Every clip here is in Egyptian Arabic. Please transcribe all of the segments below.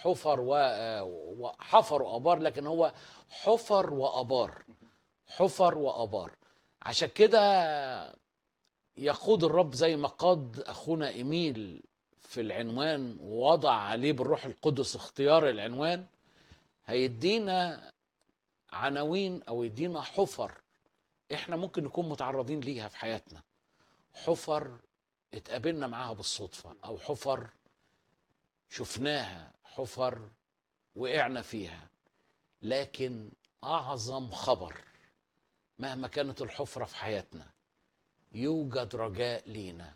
حفر و- آه، وحفر وابار لكن هو حفر وابار حفر وابار عشان كده يقود الرب زي ما قاد اخونا ايميل في العنوان ووضع عليه بالروح القدس اختيار العنوان هيدينا عناوين او يدينا حفر احنا ممكن نكون متعرضين ليها في حياتنا حفر اتقابلنا معاها بالصدفة او حفر شفناها حفر وقعنا فيها لكن اعظم خبر مهما كانت الحفرة في حياتنا يوجد رجاء لينا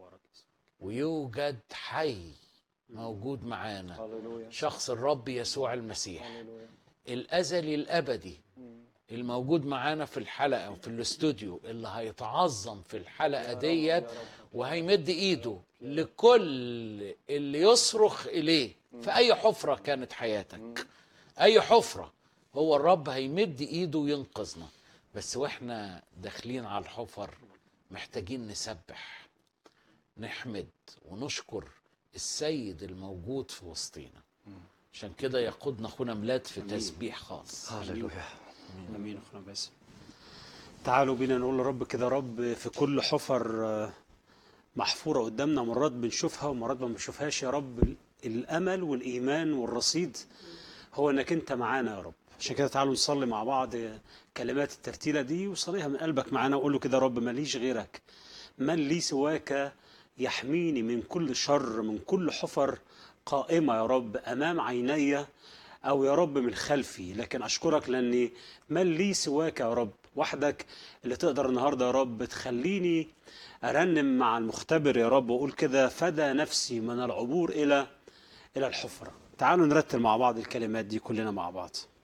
ويوجد حي موجود معانا هللويا شخص الرب يسوع المسيح هللويا الازلي الابدي الموجود معانا في الحلقه وفي الاستوديو اللي هيتعظم في الحلقه ديت وهيمد ايده لكل اللي يصرخ اليه في اي حفره كانت حياتك اي حفره هو الرب هيمد ايده وينقذنا بس واحنا داخلين على الحفر محتاجين نسبح نحمد ونشكر السيد الموجود في وسطينا عشان كده يقودنا اخونا ميلاد في تسبيح خاص هللويا امين اخونا باسم تعالوا بينا نقول لرب كده رب في كل حفر آه، محفوره قدامنا مرات بنشوفها ومرات ما بنشوفهاش يا رب الامل والايمان والرصيد هو انك انت معانا يا رب عشان كده تعالوا نصلي مع بعض كلمات الترتيله دي وصليها من قلبك معانا وقول له كده يا رب ماليش غيرك من لي سواك يحميني من كل شر من كل حفر قائمه يا رب امام عيني او يا رب من خلفي لكن اشكرك لاني من لي سواك يا رب وحدك اللي تقدر النهارده يا رب تخليني ارنم مع المختبر يا رب واقول كده فدى نفسي من العبور الى الى الحفره تعالوا نرتل مع بعض الكلمات دي كلنا مع بعض